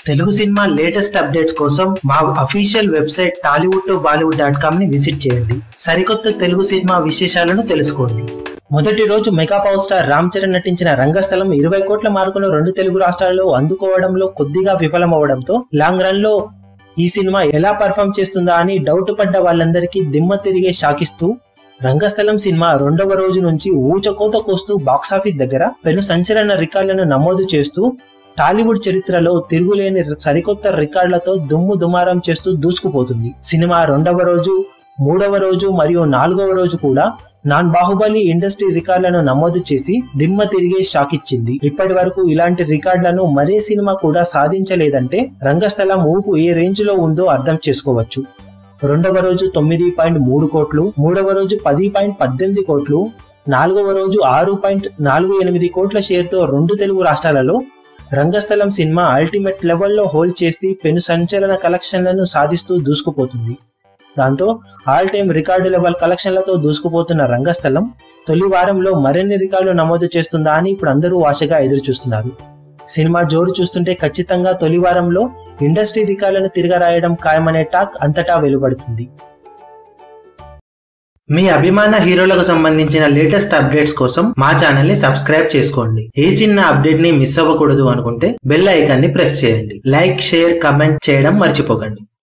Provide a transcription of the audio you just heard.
Telugu cinema latest updates కోసం మా official website Tollywood to Bollywood dot com ని visit చేయండి సరికొత్త తెలుగు సినిమా విశేషాలను తెలుసుకోండి మొదటి రోజు mega power star Ram Charan నటించిన రంగస్థలం ఇరవై కోట్ల మార్కును రెండు తెలుగు రాష్ట్రాల్లో అందుకోవడంలో కొద్దిగా విఫలమవడంతో లాంగ్ రన్ లో ఈ సినిమా ఎలా పర్ఫామ్ చేస్తుందా అని డౌట్ పడ్డ వాళ్ళందరికీ దిమ్మ తిరిగే షాకిస్తూ రంగస్థలం సినిమా రెండవ రోజు నుంచి ఊచకోత కోస్తూ బాక్సాఫీస్ దగ్గర పెను సంచలన రికార్డులను నమోదు చేస్తూ టాలీవుడ్ చరిత్రలో తిరుగులేని సరికొత్త రికార్డులతో దుమ్ము దుమారం చేస్తూ దూసుకుపోతుంది సినిమా రెండవ రోజు మూడవ రోజు మరియు నాలుగవ రోజు కూడా నాన్ బాహుబలి ఇండస్ట్రీ రికార్డులను నమోదు చేసి దిమ్మ తిరిగే షాక్ ఇచ్చింది ఇప్పటి వరకు ఇలాంటి రికార్డులను మరే సినిమా కూడా సాధించలేదంటే రంగస్థలం ఊపు ఏ రేంజ్ లో ఉందో అర్థం చేసుకోవచ్చు రెండవ రోజు తొమ్మిది పాయింట్ మూడు కోట్లు మూడవ రోజు పది పాయింట్ పద్దెనిమిది కోట్లు నాలుగవ రోజు ఆరు పాయింట్ నాలుగు ఎనిమిది కోట్ల షేర్తో రెండు తెలుగు రాష్ట్రాలలో రంగస్థలం సినిమా అల్టిమేట్ లెవెల్లో హోల్డ్ చేసి పెను సంచలన కలెక్షన్లను సాధిస్తూ దూసుకుపోతుంది దాంతో ఆల్ టైమ్ రికార్డు లెవెల్ కలెక్షన్లతో దూసుకుపోతున్న రంగస్థలం తొలి వారంలో మరిన్ని రికార్డులు నమోదు చేస్తుందా అని ఇప్పుడు అందరూ ఆశగా ఎదురు చూస్తున్నారు సినిమా జోరు చూస్తుంటే ఖచ్చితంగా తొలి వారంలో ఇండస్ట్రీ రికార్డులను తిరగరాయడం ఖాయమనే టాక్ అంతటా వెలువడుతుంది మీ అభిమాన హీరోలకు సంబంధించిన లేటెస్ట్ అప్డేట్స్ కోసం మా ఛానల్ ని సబ్స్క్రైబ్ చేసుకోండి ఏ చిన్న అప్డేట్ ని మిస్ అవ్వకూడదు అనుకుంటే బెల్ ఐకాన్ ని ప్రెస్ చేయండి లైక్ షేర్ కమెంట్ చేయడం మర్చిపోకండి